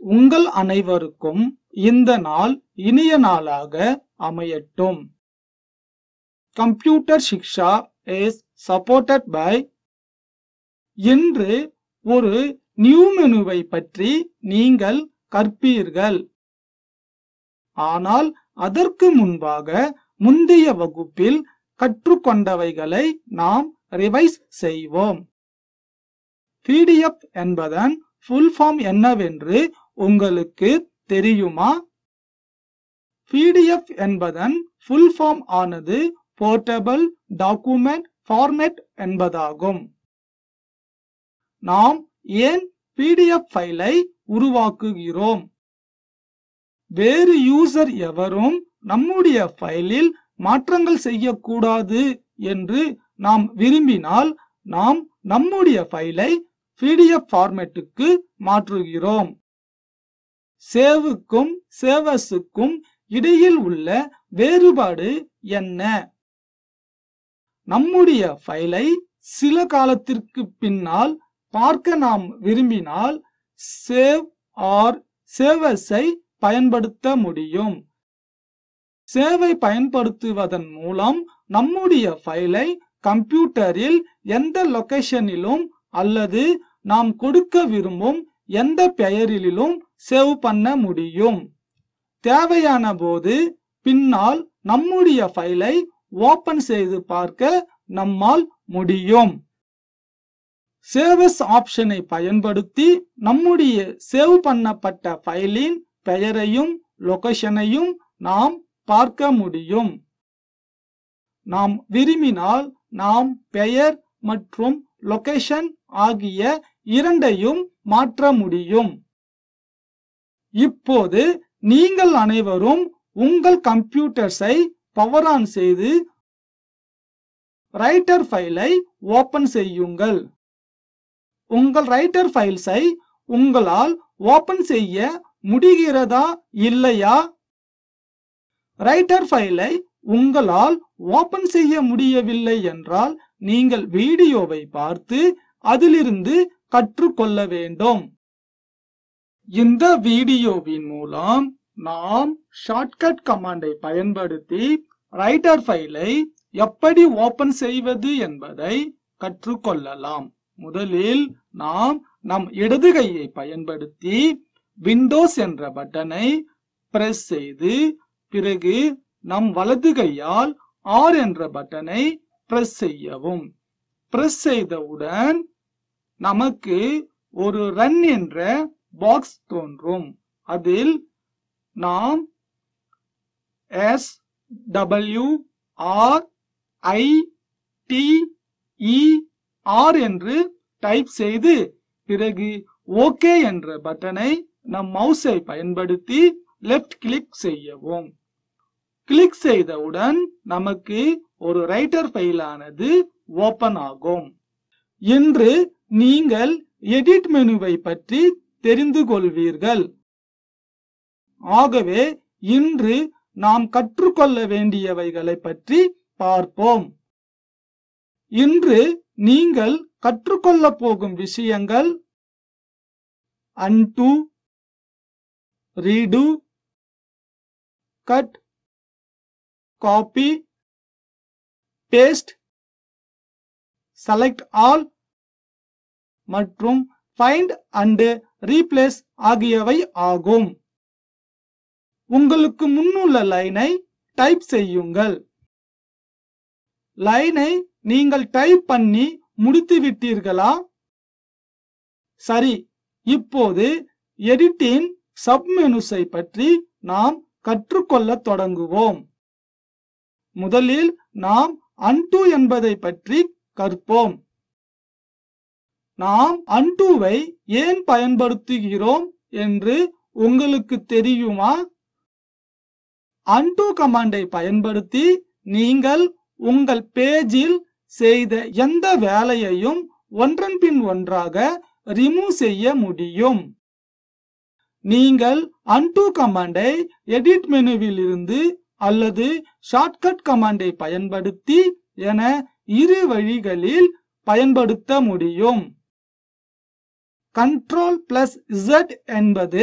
உங்கள் அனைவருக்கும் இந்த நாள் இனிய நாளாக அமையட்டும் computer Shiksha is supported by இன்று ஒரு நியூ மெனுவை பற்றி நீங்கள் கற்பீர்கள் ஆனால் அதற்கு முன்பாக முந்தைய வகுப்பில் கற்றுக்கொண்டவைகளை நாம் ரிவைஸ் செய்வோம் பிடிஎஃப் என்பதன் ஃபுல் ஃபார்ம் என்னவென்று உங்களுக்கு தெரியுமா பிடிஎஃப் என்பதன் ஃபுல் ஃபார்ம் ஆனது போர்ட்டபிள் டாக்குமெண்ட் ஃபார்மேட் என்பதாகும் நாம் ஏன் பிடிஎஃப் ஃபைலை உருவாக்குகிறோம் வேறு யூசர் எவரும் நம்முடைய ஃபைலில் மாற்றங்கள் செய்யக்கூடாது என்று நாம் விரும்பினால் நாம் நம்முடைய ஃபைலை பிடிஎஃப் ஃபார்மேட்டுக்கு மாற்றுகிறோம் சேவுக்கும் சேவஸுக்கும் இடையில் உள்ள வேறுபாடு என்ன நம்முடைய ஃபைலை சில காலத்திற்கு பின்னால் பார்க்க நாம் விரும்பினால் சேவ் ஆர் சேவஸை பயன்படுத்த முடியும் சேவை பயன்படுத்துவதன் மூலம் நம்முடைய ஃபைலை கம்ப்யூட்டரில் எந்த லொகேஷனிலும் அல்லது நாம் கொடுக்க விரும்பும் எந்த பெயரிலும் சேவ் பண்ண முடியும் தேவையான போது பின்னால் நம்முடைய ஃபைலை ஓபன் செய்து பார்க்க நம்மால் முடியும் சேவஸ் ஆப்ஷனை பயன்படுத்தி நம்முடைய சேவ் பண்ணப்பட்ட ஃபைலின் பெயரையும் லொகேஷனையும் நாம் பார்க்க முடியும் நாம் விரும்பினால் நாம் பெயர் மற்றும் லொகேஷன் ஆகிய இரண்டையும் மாற்ற முடியும் இப்போது நீங்கள் அனைவரும் உங்கள் கம்ப்யூட்டர்ஸை பவர் ஆன் செய்து ரைட்டர் ஃபைலை ஓபன் செய்யுங்கள் உங்கள் ரைட்டர் ஃபைல்ஸை உங்களால் ஓபன் செய்ய முடிகிறதா இல்லையா ரைட்டர் ஃபைலை உங்களால் ஓபன் செய்ய முடியவில்லை என்றால் நீங்கள் வீடியோவை பார்த்து அதிலிருந்து கற்றுக்கொள்ள வேண்டும் இந்த வீடியோவின் மூலம் நாம் ஷார்ட்கட் கமாண்டை பயன்படுத்தி ரைட்டர் ஃபைலை எப்படி ஓபன் செய்வது என்பதை கற்றுக்கொள்ளலாம் முதலில் நாம் நம் இடது கையை பயன்படுத்தி விண்டோஸ் என்ற பட்டனை பிரஸ் செய்து பிறகு நம் வலது கையால் ஆர் என்ற பட்டனை பிரஸ் செய்யவும் பிரஸ் செய்தவுடன் நமக்கு ஒரு ரன் என்ற பாக்ஸ் தோன்றும் அதில் நாம் S W R I T E R என்று டைப் செய்து பிறகு ஓகே என்ற பட்டனை நம் மவுஸை பயன்படுத்தி லெஃப்ட் கிளிக் செய்யவும் கிளிக் செய்தவுடன் நமக்கு ஒரு ரைட்டர் ஃபைலானது ஓபன் ஆகும் இன்று நீங்கள் எடிட் மெனுவை பற்றி தெரிந்து கொள்வீர்கள் ஆகவே இன்று நாம் கற்றுக்கொள்ள வேண்டியவைகளை பற்றி பார்ப்போம் இன்று நீங்கள் கற்றுக்கொள்ள போகும் விஷயங்கள் undo redo cut copy paste select all மற்றும் ஃபைண்ட் அண்ட் ரீப்ளேஸ் ஆகியவை ஆகும் உங்களுக்கு முன்னுள்ள லைனை டைப் செய்யுங்கள் லைனை நீங்கள் டைப் பண்ணி முடித்து விட்டீர்களா சரி இப்போது எடிட்டின் சப்மெனுஸை பற்றி நாம் கற்றுக்கொள்ள தொடங்குவோம் முதலில் நாம் அன்டு என்பதை பற்றி கற்போம் நாம் அன்டுவை ஏன் பயன்படுத்துகிறோம் என்று உங்களுக்கு தெரியுமா அன்டு கமாண்டை பயன்படுத்தி நீங்கள் உங்கள் பேஜில் செய்த எந்த வேலையையும் ஒன்றன் பின் ஒன்றாக ரிமூவ் செய்ய முடியும் நீங்கள் அன்டு கமாண்டை எடிட் மெனுவில் இருந்து அல்லது ஷார்ட்கட் கமாண்டை பயன்படுத்தி என இரு வழிகளில் பயன்படுத்த முடியும் கண்ட்ரோல் பிளஸ் Z என்பது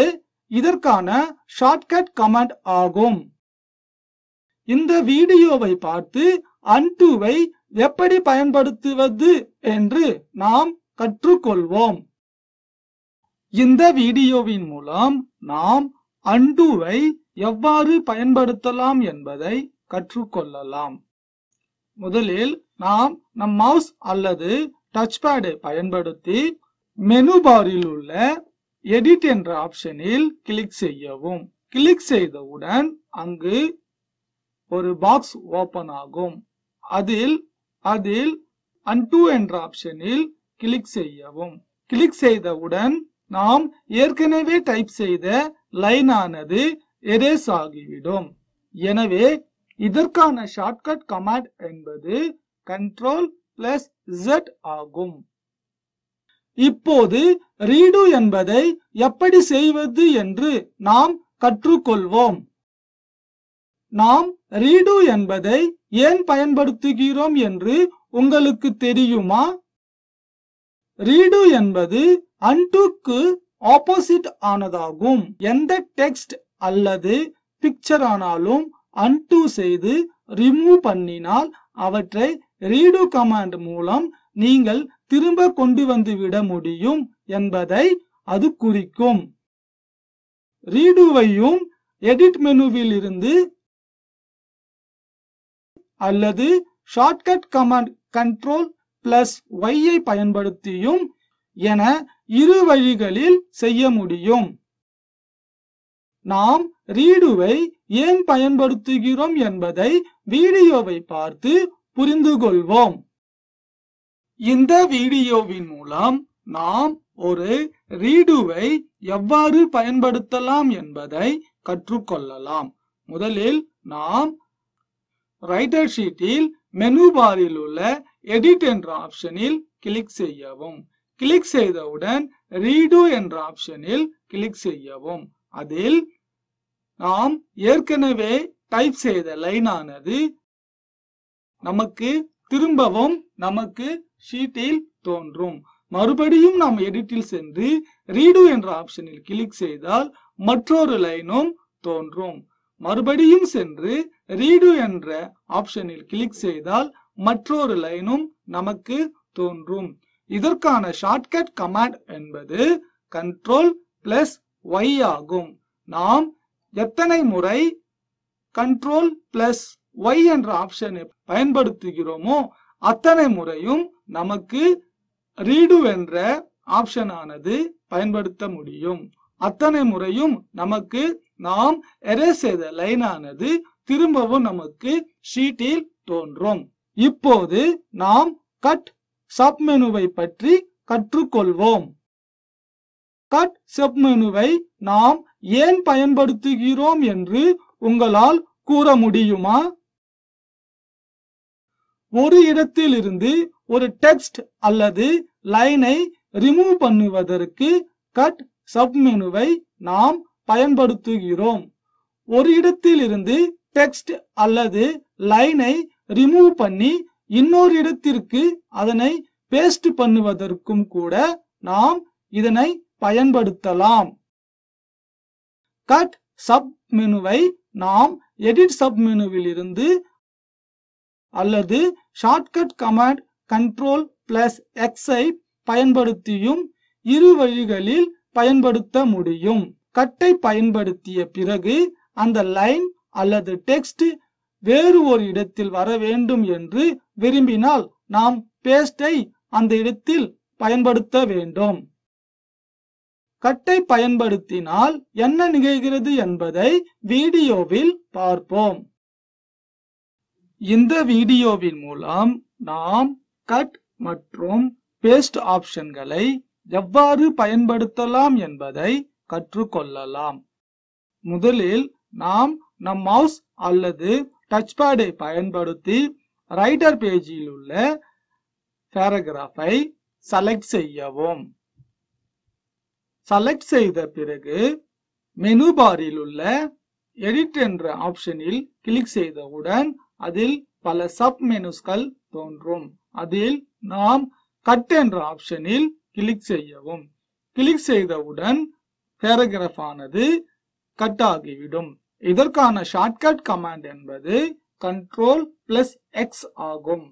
இதற்கான ஷார்ட்கட் கமாண்ட் ஆகும் இந்த வீடியோவை பார்த்து அன்டுவை எப்படி பயன்படுத்துவது என்று நாம் கற்றுக்கொள்வோம் இந்த வீடியோவின் மூலம் நாம் அன்டுவை எவ்வாறு பயன்படுத்தலாம் என்பதை கற்றுக்கொள்ளலாம் முதலில் நாம் நம் மவுஸ் அல்லது டச் பேடை பயன்படுத்தி மெனு பாரில் உள்ள எடிட் என்ற ஆப்ஷனில் கிளிக் செய்யவும் கிளிக் செய்தவுடன் அங்கு ஒரு பாக்ஸ் ஓபன் ஆகும் அதில் அதில் அன்டு என்ற ஆப்ஷனில் கிளிக் செய்யவும் கிளிக் செய்தவுடன் நாம் ஏற்கனவே டைப் செய்த லைன் ஆனது எரேஸ் ஆகிவிடும் எனவே இதற்கான ஷார்ட்கட் கமாண்ட் என்பது கண்ட்ரோல் பிளஸ் Z ஆகும் இப்போது ரீடு என்பதை எப்படி செய்வது என்று நாம் கற்றுக்கொள்வோம் நாம் ரீடு என்பதை ஏன் பயன்படுத்துகிறோம் என்று உங்களுக்கு தெரியுமா ரீடு என்பது அன்டுக்கு ஆப்போசிட் ஆனதாகும் எந்த டெக்ஸ்ட் அல்லது பிக்சர் ஆனாலும் அன்டு செய்து ரிமூவ் பண்ணினால் அவற்றை ரீடு கமாண்ட் மூலம் நீங்கள் திரும்ப கொண்டு வந்து விட முடியும் என்பதை அது குறிக்கும் ரீடுவையும் எடிட் மெனுவில் இருந்து அல்லது ஷார்ட்கட் கமாண்ட் கண்ட்ரோல் பிளஸ் ஒய்யை பயன்படுத்தியும் என இரு வழிகளில் செய்ய முடியும் நாம் ரீடுவை ஏன் பயன்படுத்துகிறோம் என்பதை வீடியோவை பார்த்து புரிந்து கொள்வோம் இந்த வீடியோவின் மூலம் நாம் ஒரு ரீடுவை எவ்வாறு பயன்படுத்தலாம் என்பதை கற்றுக்கொள்ளலாம் முதலில் நாம் ரைட்டர் ஷீட்டில் மெனு பாரில் உள்ள எடிட் என்ற ஆப்ஷனில் கிளிக் செய்யவும் கிளிக் செய்தவுடன் ரீடு என்ற ஆப்ஷனில் கிளிக் செய்யவும் அதில் நாம் ஏற்கனவே டைப் செய்த லைன் ஆனது நமக்கு திரும்பவும் நமக்கு ஷீட்டில் தோன்றும் மறுபடியும் நாம் எடிட்டில் சென்று ரீடு என்ற ஆப்ஷனில் கிளிக் செய்தால் மற்றொரு லைனும் தோன்றும் மறுபடியும் சென்று ரீடு என்ற ஆப்ஷனில் கிளிக் செய்தால் மற்றொரு லைனும் நமக்கு தோன்றும் இதற்கான ஷார்ட்கட் கமாண்ட் என்பது கண்ட்ரோல் பிளஸ் ஒய் ஆகும் நாம் எத்தனை முறை கண்ட்ரோல் பிளஸ் ஒய் என்ற ஆப்ஷனை பயன்படுத்துகிறோமோ அத்தனை முறையும் நமக்கு ரீடு என்ற ஆப்ஷன் ஆனது பயன்படுத்த முடியும் அத்தனை முறையும் நமக்கு நாம் எரேஸ் செய்த லைன் ஆனது திரும்பவும் நமக்கு ஷீட்டில் தோன்றும் இப்போது நாம் கட் சப்மெனுவை பற்றி கற்றுக்கொள்வோம் கட் சப்மெனுவை நாம் ஏன் பயன்படுத்துகிறோம் என்று உங்களால் கூற முடியுமா ஒரு இடத்திலிருந்து ஒரு டெக்ஸ்ட் அல்லது லைனை ரிமூவ் பண்ணுவதற்கு கட் சப்மெனுவை நாம் பயன்படுத்துகிறோம் ஒரு இடத்திலிருந்து டெக்ஸ்ட் அல்லது லைனை ரிமூவ் பண்ணி இன்னொரு இடத்திற்கு அதனை பேஸ்ட் பண்ணுவதற்கும் கூட நாம் இதனை பயன்படுத்தலாம் கட் சப் மெனுவை நாம் எடிட் சப் மெனுவில் இருந்து அல்லது ஷார்ட்கட் கமாண்ட் கண்ட்ரோல் பிளஸ் எக்ஸை பயன்படுத்தியும் இரு வழிகளில் பயன்படுத்த முடியும் கட்டை பயன்படுத்திய பிறகு அந்த லைன் அல்லது டெக்ஸ்ட் வேறு ஒரு இடத்தில் வர வேண்டும் என்று விரும்பினால் நாம் பேஸ்டை அந்த இடத்தில் பயன்படுத்த வேண்டும் கட்டை பயன்படுத்தினால் என்ன நிகழ்கிறது என்பதை வீடியோவில் பார்ப்போம் இந்த வீடியோவின் மூலம் நாம் கட் மற்றும் பேஸ்ட் ஆப்ஷன்களை எவ்வாறு பயன்படுத்தலாம் என்பதை கற்றுக்கொள்ளலாம் முதலில் நாம் நம் மவுஸ் அல்லது டச் பேடை பயன்படுத்தி ரைட்டர் பேஜில் உள்ள பேராகிராஃபை செலக்ட் செய்யவும் செலக்ட் செய்த பிறகு மெனு பாரில் உள்ள எடிட் என்ற ஆப்ஷனில் கிளிக் செய்தவுடன் அதில் பல சப் மெனுஸ்கள் தோன்றும் அதில் நாம் கட் என்ற ஆப்ஷனில் கிளிக் செய்யவும் கிளிக் செய்தவுடன் பேராகிராஃப் ஆனது கட் ஆகிவிடும் இதற்கான ஷார்ட்கட் கமாண்ட் என்பது கண்ட்ரோல் பிளஸ் எக்ஸ் ஆகும்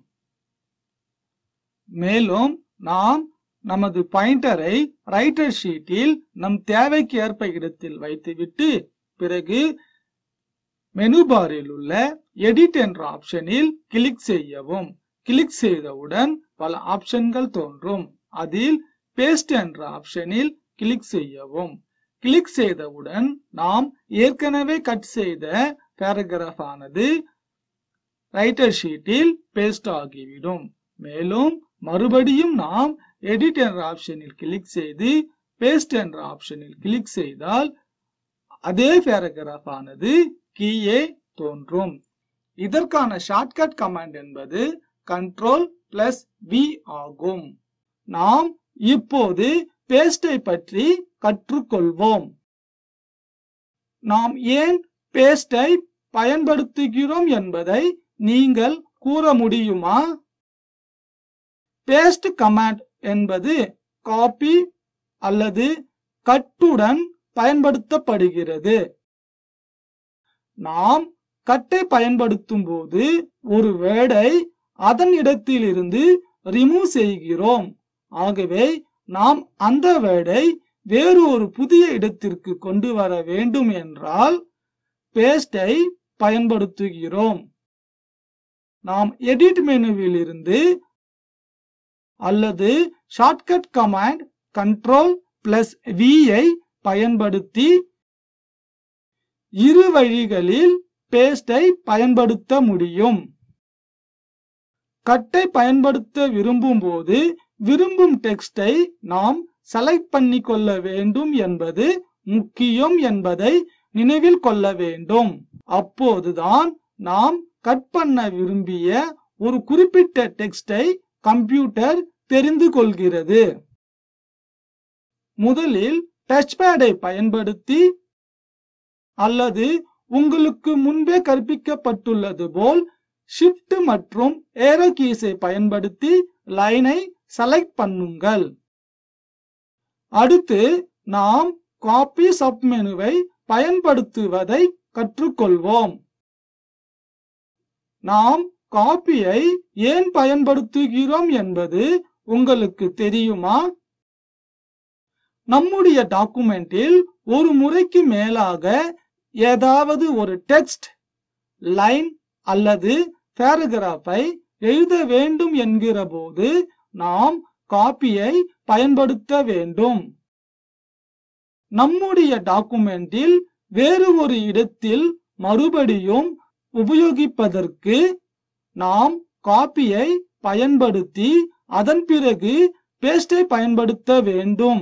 மேலும் நாம் நமது பாயிண்டரை ரைட்டர் ஷீட்டில் நம் தேவைக்கு ஏற்ப இடத்தில் வைத்துவிட்டு பிறகு மெனு பாரில் உள்ள எடிட் என்ற ஆப்ஷனில் கிளிக் செய்யவும் கிளிக் செய்தவுடன் பல ஆப்ஷன்கள் தோன்றும் அதில் பேஸ்ட் என்ற ஆப்ஷனில் கிளிக் செய்யவும் கிளிக் செய்தவுடன் நாம் ஏற்கனவே கட் செய்த பேராகிராஃப் ஆனது ரைட்டர் ஷீட்டில் பேஸ்ட் ஆகிவிடும் மேலும் மறுபடியும் நாம் எடிட் என்ற ஆப்ஷனில் கிளிக் செய்து பேஸ்ட் என்ற ஆப்ஷனில் கிளிக் செய்தால் அதே பேராகிராஃப் ஆனது கீழே தோன்றும் இதற்கான ஷார்ட்கட் கமாண்ட் என்பது கண்ட்ரோல் பிளஸ் வி ஆகும் நாம் இப்போது பேஸ்டை பற்றி கற்றுக்கொள்வோம் நாம் ஏன் பேஸ்டை பயன்படுத்துகிறோம் என்பதை நீங்கள் கூற முடியுமா பேஸ்ட் கமாண்ட் என்பது காப்பி அல்லது கட்டுடன் பயன்படுத்தப்படுகிறது நாம் கட்டை பயன்படுத்தும் போது ஒரு வேர்டை அதன் இடத்திலிருந்து ரிமூவ் செய்கிறோம் ஆகவே நாம் அந்த வேர்டை வேறு ஒரு புதிய இடத்திற்கு கொண்டு வர வேண்டும் என்றால் பேஸ்டை பயன்படுத்துகிறோம் நாம் எடிட் மெனுவில் இருந்து அல்லது ஷார்ட்கட் கமாண்ட் கண்ட்ரோல் பிளஸ் ஐ பயன்படுத்தி இரு வழிகளில் பேஸ்டை பயன்படுத்த முடியும் கட்டை பயன்படுத்த விரும்பும் போது விரும்பும் டெக்ஸ்டை நாம் செலக்ட் பண்ணி கொள்ள வேண்டும் என்பது முக்கியம் என்பதை நினைவில் கொள்ள வேண்டும் அப்போதுதான் நாம் கட் பண்ண விரும்பிய ஒரு குறிப்பிட்ட டெக்ஸ்டை கம்ப்யூட்டர் தெரிந்து கொள்கிறது முதலில் டச் பேடை பயன்படுத்தி அல்லது உங்களுக்கு முன்பே கற்பிக்கப்பட்டுள்ளது போல் ஷிஃப்ட் மற்றும் ஏரோ கீஸை பயன்படுத்தி லைனை செலக்ட் பண்ணுங்கள் அடுத்து நாம் காப்பி சப் மெனுவை பயன்படுத்துவதை கற்றுக்கொள்வோம் நாம் காப்பியை ஏன் பயன்படுத்துகிறோம் என்பது உங்களுக்கு தெரியுமா நம்முடைய டாக்குமெண்டில் ஒரு முறைக்கு மேலாக ஏதாவது ஒரு டெக்ஸ்ட் லைன் அல்லது பேராகிராஃபை எழுத வேண்டும் என்கிற போது நாம் காப்பியை பயன்படுத்த வேண்டும் நம்முடைய டாக்குமெண்டில் வேறு ஒரு இடத்தில் மறுபடியும் உபயோகிப்பதற்கு நாம் காப்பியை பயன்படுத்தி அதன் பிறகு பேஸ்டை பயன்படுத்த வேண்டும்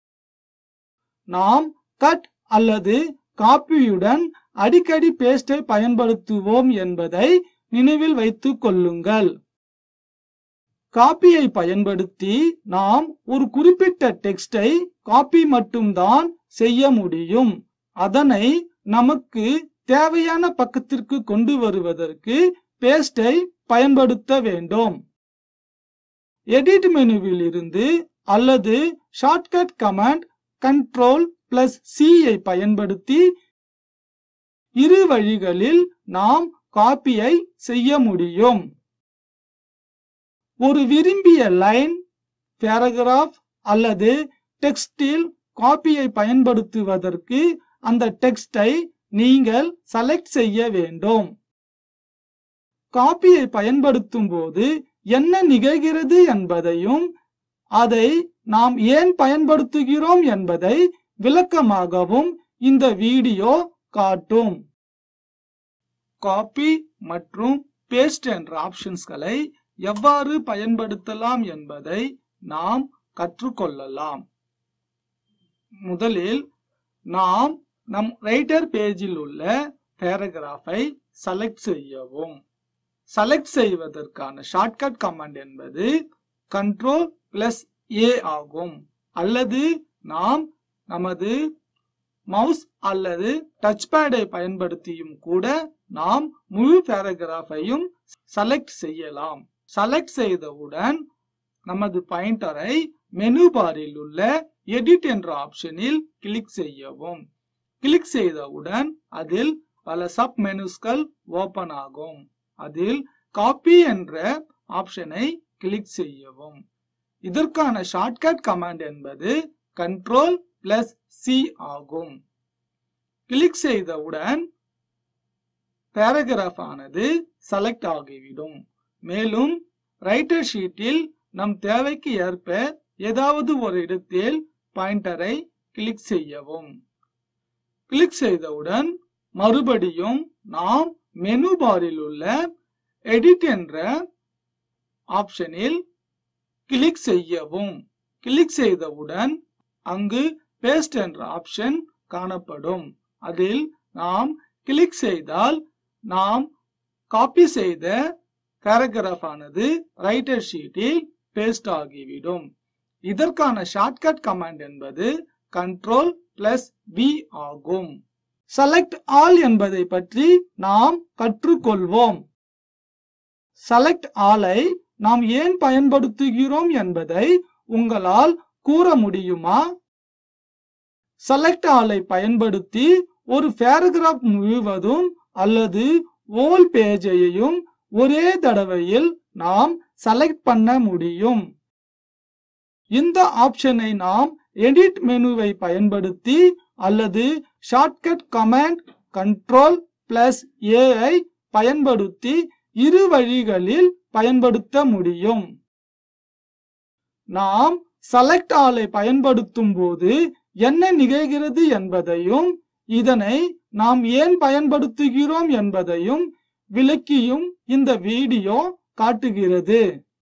நாம் கட் அல்லது காப்பியுடன் அடிக்கடி பேஸ்டை பயன்படுத்துவோம் என்பதை நினைவில் வைத்துக் கொள்ளுங்கள் காப்பியை பயன்படுத்தி நாம் ஒரு குறிப்பிட்ட டெக்ஸ்டை காப்பி மட்டும்தான் செய்ய முடியும் அதனை நமக்கு தேவையான பக்கத்திற்கு கொண்டு வருவதற்கு பேஸ்டை பயன்படுத்த வேண்டும் எடிட் மெனுவில் இருந்து அல்லது ஷார்ட்கட் கமாண்ட் கண்ட்ரோல் பிளஸ் ஐ பயன்படுத்தி இரு வழிகளில் நாம் காப்பியை செய்ய முடியும் ஒரு விரும்பிய லைன் பேராகிராஃப் அல்லது டெக்ஸ்டில் காப்பியை பயன்படுத்துவதற்கு அந்த டெக்ஸ்டை நீங்கள் செலக்ட் செய்ய வேண்டும் காப்பியை பயன்படுத்தும் போது என்ன நிகழ்கிறது என்பதையும் அதை நாம் ஏன் பயன்படுத்துகிறோம் என்பதை விளக்கமாகவும் இந்த வீடியோ காட்டும் காப்பி மற்றும் பேஸ்ட் என்ற ஆப்ஷன்ஸ்களை எவ்வாறு பயன்படுத்தலாம் என்பதை நாம் கற்றுக்கொள்ளலாம் முதலில் நாம் நம் ரைட்டர் பேஜில் உள்ள பேராகிராஃபை செலக்ட் செய்யவும் செலக்ட் செய்வதற்கான ஷார்ட்கட் கமாண்ட் என்பது கண்ட்ரோல் பிளஸ் ஏ ஆகும் அல்லது நாம் நமது மவுஸ் அல்லது டச் பேடை பயன்படுத்தியும் கூட நாம் முழு பேராகிராஃபையும் செலக்ட் செய்யலாம் செலக்ட் செய்தவுடன் நமது பாயிண்டரை மெனு பாரில் உள்ள எடிட் என்ற ஆப்ஷனில் கிளிக் செய்யவும் கிளிக் செய்தவுடன் அதில் பல சப் மெனுஸ்கள் ஓபன் ஆகும் அதில் காப்பி என்ற ஆப்ஷனை கிளிக் செய்யவும் இதற்கான ஷார்ட்கட் கமாண்ட் என்பது கண்ட்ரோல் பிளஸ் சி ஆகும் கிளிக் செய்தவுடன் பேராகிராஃப் ஆனது செலக்ட் ஆகிவிடும் மேலும் ரைட்டர் ஷீட்டில் நம் தேவைக்கு ஏற்ப ஏதாவது ஒரு இடத்தில் பாயிண்டரை கிளிக் செய்யவும் கிளிக் செய்தவுடன் மறுபடியும் நாம் மெனு பாரில் உள்ள எடிட் என்ற ஆப்ஷனில் கிளிக் செய்யவும் கிளிக் செய்தவுடன் அங்கு பேஸ்ட் என்ற ஆப்ஷன் காணப்படும் அதில் நாம் கிளிக் செய்தால் நாம் காப்பி செய்த பேராகிராஃப் ஆனது ரைட்டர் ஷீட்டில் பேஸ்ட் ஆகிவிடும் இதற்கான ஷார்ட்கட் கமாண்ட் என்பது கண்ட்ரோல் பிளஸ் வி ஆகும் செலக்ட் ஆல் என்பதை பற்றி நாம் கற்றுக்கொள்வோம் செலக்ட் ஆலை நாம் ஏன் பயன்படுத்துகிறோம் என்பதை உங்களால் கூற முடியுமா செலக்ட் ஆலை பயன்படுத்தி ஒரு பேராகிராஃப் முழுவதும் அல்லது ஓல் பேஜையும் ஒரே தடவையில் நாம் செலக்ட் பண்ண முடியும் இந்த ஆப்ஷனை நாம் எடிட் மெனுவை பயன்படுத்தி அல்லது ஷார்ட்கட் கமாண்ட் கண்ட்ரோல் பிளஸ் ஏஐ பயன்படுத்தி இரு வழிகளில் பயன்படுத்த முடியும் நாம் செலக்ட் ஆலை பயன்படுத்தும் போது என்ன நிகழ்கிறது என்பதையும் இதனை நாம் ஏன் பயன்படுத்துகிறோம் என்பதையும் விளக்கியும் இந்த வீடியோ காட்டுகிறது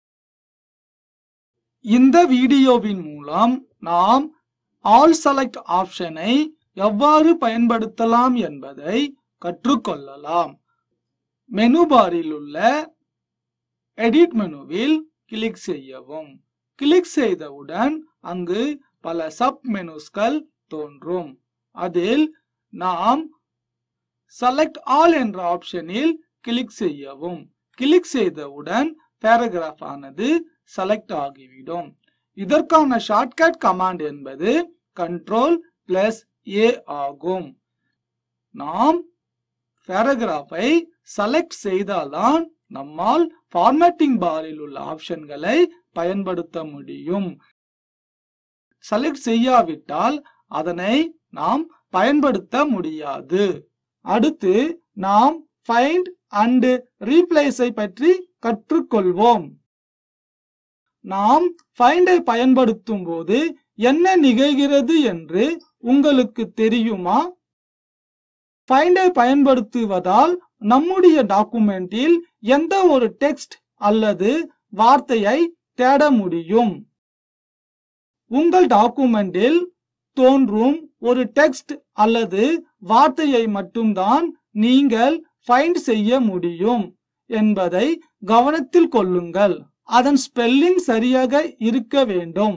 இந்த வீடியோவின் மூலம் நாம் ஆல் செலக்ட் ஆப்ஷனை எவ்வாறு பயன்படுத்தலாம் என்பதை கற்றுக்கொள்ளலாம் மெனு பாரில் உள்ள எடிட் மெனுவில் கிளிக் செய்யவும் கிளிக் செய்தவுடன் அங்கு பல சப் மெனுஸ்கள் தோன்றும் அதில் நாம் செலக்ட் ஆல் என்ற ஆப்ஷனில் கிளிக் செய்யவும் கிளிக் செய்தவுடன் பேராகிராஃப் ஆனது செலக்ட் ஆகிவிடும் இதற்கான ஷார்ட்கட் கமாண்ட் என்பது கண்ட்ரோல் பிளஸ் ஏ ஆகும் நாம் பேராகிராஃபை செலக்ட் செய்தால்தான் நம்மால் ஃபார்மேட்டிங் பாரில் உள்ள ஆப்ஷன்களை பயன்படுத்த முடியும் செலக்ட் செய்யாவிட்டால் அதனை நாம் பயன்படுத்த முடியாது அடுத்து நாம் ஃபைண்ட் அண்ட் ரீப்ளேஸை பற்றி கற்றுக்கொள்வோம் நாம் ஃபைண்டை பயன்படுத்தும் போது என்ன நிகழ்கிறது என்று உங்களுக்கு தெரியுமா ஃபைண்டை பயன்படுத்துவதால் நம்முடைய டாக்குமெண்டில் எந்த ஒரு டெக்ஸ்ட் அல்லது வார்த்தையை தேட முடியும் உங்கள் டாக்குமெண்டில் தோன்றும் ஒரு டெக்ஸ்ட் அல்லது வார்த்தையை மட்டும்தான் நீங்கள் ஃபைண்ட் செய்ய முடியும் என்பதை கவனத்தில் கொள்ளுங்கள் அதன் ஸ்பெல்லிங் சரியாக இருக்க வேண்டும்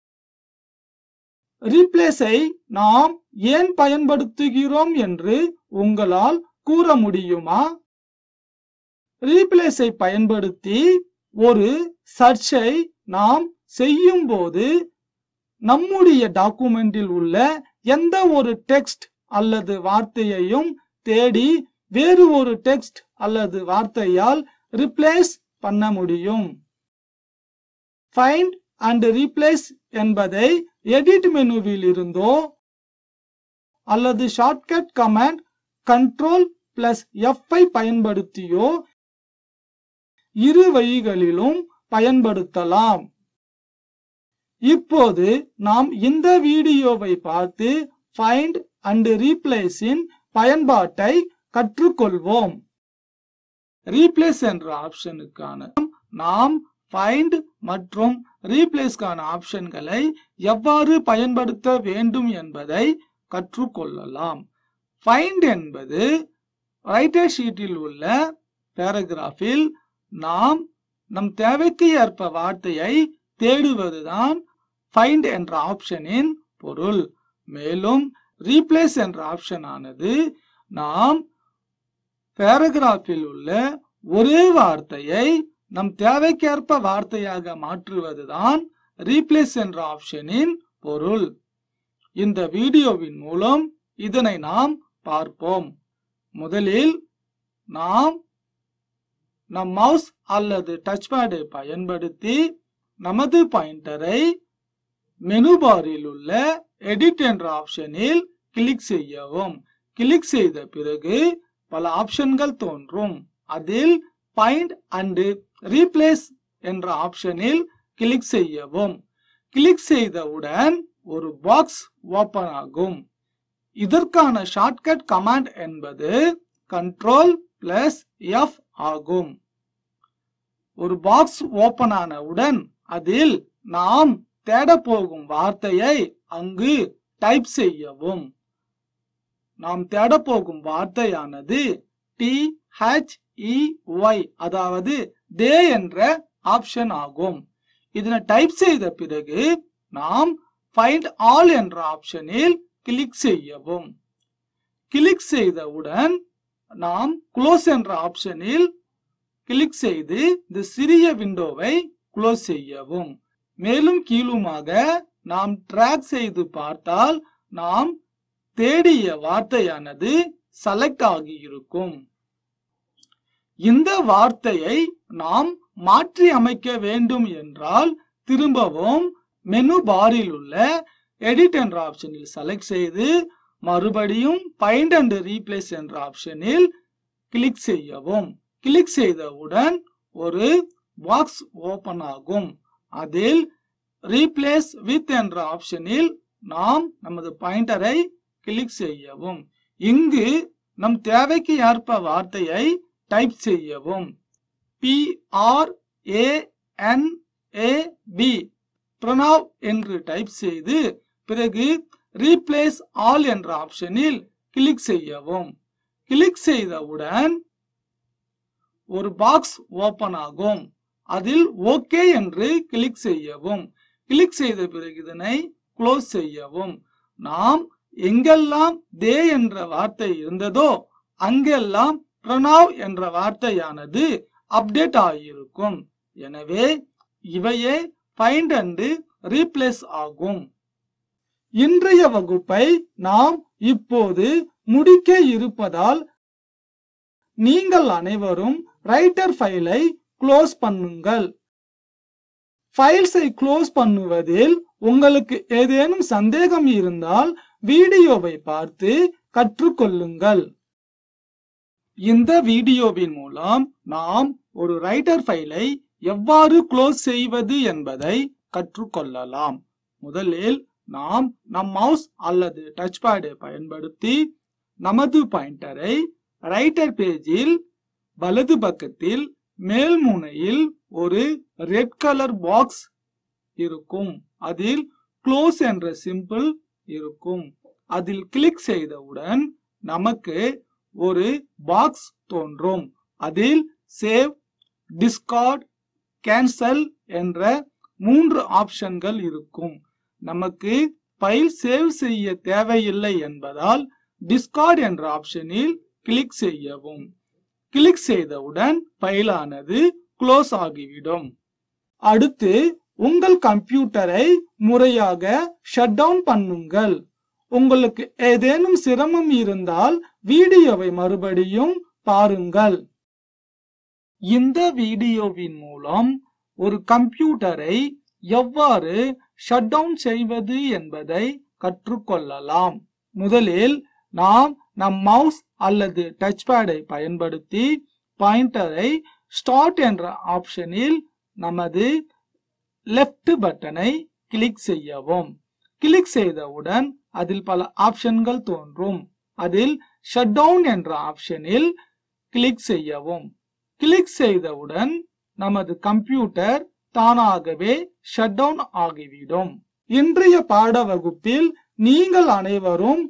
ரீப்ளேஸை நாம் ஏன் பயன்படுத்துகிறோம் என்று உங்களால் கூற முடியுமா ரீப்ளேஸை பயன்படுத்தி ஒரு சர்ச்சை நாம் செய்யும் போது நம்முடைய டாக்குமெண்டில் உள்ள எந்த ஒரு டெக்ஸ்ட் அல்லது வார்த்தையையும் தேடி வேறு ஒரு டெக்ஸ்ட் அல்லது வார்த்தையால் ரிப்ளேஸ் பண்ண முடியும் ஃபைண்ட் அண்ட் ரீப்ளேஸ் என்பதை எடிட் மெனுவில் இருந்தோ அல்லது shortcut command control plus F ஐ பயன்படுத்தியோ இரு வழிகளிலும் பயன்படுத்தலாம் இப்போது நாம் இந்த வீடியோவை பார்த்து ஃபைண்ட் அண்ட் ரீப்ளேஸின் பயன்பாட்டை கற்றுக்கொள்வோம் ரீப்ளேஸ் என்ற ஆப்ஷனுக்கான நாம் ஃபைண்ட் மற்றும் ரீப்ளேஸ்க்கான ஆப்ஷன்களை எவ்வாறு பயன்படுத்த வேண்டும் என்பதை கற்றுக்கொள்ளலாம் ஃபைண்ட் என்பது ரைட்டர் ஷீட்டில் உள்ள பேராகிராஃபில் நாம் நம் தேவைக்கு ஏற்ப வார்த்தையை தேடுவதுதான் ஃபைண்ட் என்ற ஆப்ஷனின் பொருள் மேலும் ரீப்ளேஸ் என்ற ஆப்ஷன் ஆனது நாம் பேராகிராஃபில் உள்ள ஒரே வார்த்தையை நம் தேவைக்கேற்ப வார்த்தையாக மாற்றுவதுதான் ரீப்ளேஸ் என்ற ஆப்ஷனின் பொருள் இந்த வீடியோவின் மூலம் இதனை நாம் பார்ப்போம் முதலில் நாம் நம் மவுஸ் அல்லது டச் பேடை பயன்படுத்தி நமது பாயிண்டரை மெனு பாரில் உள்ள எடிட் என்ற ஆப்ஷனில் கிளிக் செய்யவும் கிளிக் செய்த பிறகு பல ஆப்ஷன்கள் தோன்றும் அதில் ஃபைண்ட் அண்ட் ரீப்ளேஸ் என்ற ஆப்ஷனில் கிளிக் செய்யவும் கிளிக் செய்தவுடன் ஒரு பாக்ஸ் ஓபன் ஆகும் இதற்கான ஷார்ட்கட் கமாண்ட் என்பது கண்ட்ரோல் பிளஸ் எஃப் ஆகும் ஒரு பாக்ஸ் ஓபன் ஆனவுடன் அதில் நாம் தேட போகும் வார்த்தையை அங்கு டைப் செய்யவும் நாம் தேட போகும் வார்த்தையானது டி ஹெச் இ ஒய் அதாவது தே என்ற ஆப்ஷன் ஆகும் இதனை டைப் செய்த பிறகு நாம் ஃபைண்ட் ஆல் என்ற ஆப்ஷனில் கிளிக் செய்யவும் கிளிக் செய்தவுடன் நாம் க்ளோஸ் என்ற ஆப்ஷனில் கிளிக் செய்து இந்த சிறிய விண்டோவை க்ளோஸ் செய்யவும் மேலும் கீழுமாக நாம் ட்ராக் செய்து பார்த்தால் நாம் தேடிய வார்த்தையானது செலக்ட் ஆகி இருக்கும் இந்த வார்த்தையை நாம் மாற்றி அமைக்க வேண்டும் என்றால் திரும்பவும் மெனு பாரில் உள்ள எடிட் என்ற ஆப்ஷனில் செலக்ட் செய்து மறுபடியும் ஃபைண்ட் அண்ட் ரீப்ளேஸ் என்ற ஆப்ஷனில் கிளிக் செய்யவும் கிளிக் செய்தவுடன் ஒரு பாக்ஸ் ஓபன் ஆகும் அதில் ரீப்ளேஸ் வித் என்ற ஆப்ஷனில் நாம் நமது பாயிண்டரை கிளிக் செய்யவும் இங்கு நம் தேவைக்கு ஏற்ப வார்த்தையை டைப் செய்யவும் P R A N A V Pranav என்று டைப் செய்து பிறகு ரீப்ளேஸ் ஆல் என்ற ஆப்ஷனில் கிளிக் செய்யவும் கிளிக் செய்தவுடன் ஒரு பாக்ஸ் ஓபன் ஆகும் அதில் ஓகே என்று கிளிக் செய்யவும் கிளிக் செய்த பிறகு இதனை க்ளோஸ் செய்யவும் நாம் எங்கெல்லாம் தே என்ற வார்த்தை இருந்ததோ அங்கெல்லாம் பிரணாவ் என்ற வார்த்தையானது அப்டேட் ஆகியிருக்கும் எனவே இவையே ஃபைண்ட் அண்ட் ரீப்ளேஸ் ஆகும் இன்றைய வகுப்பை நாம் இப்போது முடிக்க இருப்பதால் நீங்கள் அனைவரும் ரைட்டர் ஃபைலை க்ளோஸ் பண்ணுங்கள் ஃபைல்ஸை க்ளோஸ் பண்ணுவதில் உங்களுக்கு ஏதேனும் சந்தேகம் இருந்தால் வீடியோவை பார்த்து கற்றுக்கொள்ளுங்கள் இந்த வீடியோவின் மூலம் நாம் ஒரு ரைட்டர் ஃபைலை எவ்வாறு க்ளோஸ் செய்வது என்பதை கற்றுக்கொள்ளலாம் முதலில் நாம் நம் மவுஸ் அல்லது டச் பேடை பயன்படுத்தி நமது பாயிண்டரை ரைட்டர் பேஜில் வலது பக்கத்தில் மேல் முனையில் ஒரு ரெட் கலர் பாக்ஸ் இருக்கும் அதில் க்ளோஸ் என்ற சிம்பிள் இருக்கும் அதில் கிளிக் செய்தவுடன் நமக்கு ஒரு பாக்ஸ் தோன்றும் அதில் சேவ் டிஸ்கார்ட் கேன்சல் என்ற மூன்று ஆப்ஷன்கள் இருக்கும் நமக்கு ஃபைல் சேவ் செய்ய தேவையில்லை என்பதால் டிஸ்கார்ட் என்ற ஆப்ஷனில் கிளிக் செய்யவும் கிளிக் செய்தவுடன் ஃபைலானது க்ளோஸ் ஆகிவிடும் அடுத்து உங்கள் கம்ப்யூட்டரை முறையாக ஷட் டவுன் பண்ணுங்கள் உங்களுக்கு ஏதேனும் சிரமம் இருந்தால் வீடியோவை மறுபடியும் பாருங்கள் இந்த வீடியோவின் மூலம் ஒரு கம்ப்யூட்டரை எவ்வாறு ஷட் டவுன் செய்வது என்பதை கற்றுக்கொள்ளலாம் முதலில் நாம் நம் மவுஸ் அல்லது டச் பேடை பயன்படுத்தி பாயிண்டரை ஸ்டார்ட் என்ற ஆப்ஷனில் நமது லெஃப்ட் பட்டனை கிளிக் செய்யவும் கிளிக் செய்தவுடன் அதில் பல ஆப்ஷன்கள் தோன்றும் அதில் ஷட் டவுன் என்ற ஆப்ஷனில் கிளிக் செய்யவும் கிளிக் செய்தவுடன் நமது கம்ப்யூட்டர் தானாகவே ஷட் டவுன் ஆகிவிடும் இன்றைய பாட வகுப்பில் நீங்கள் அனைவரும்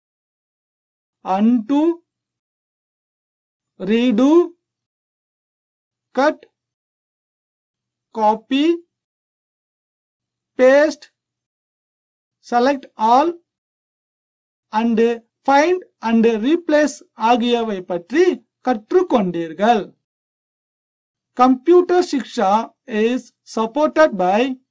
undo redo cut copy paste select all and find and replace ஆகியவை பற்றி கற்றுக்கொண்டீர்கள் computer Shiksha is supported by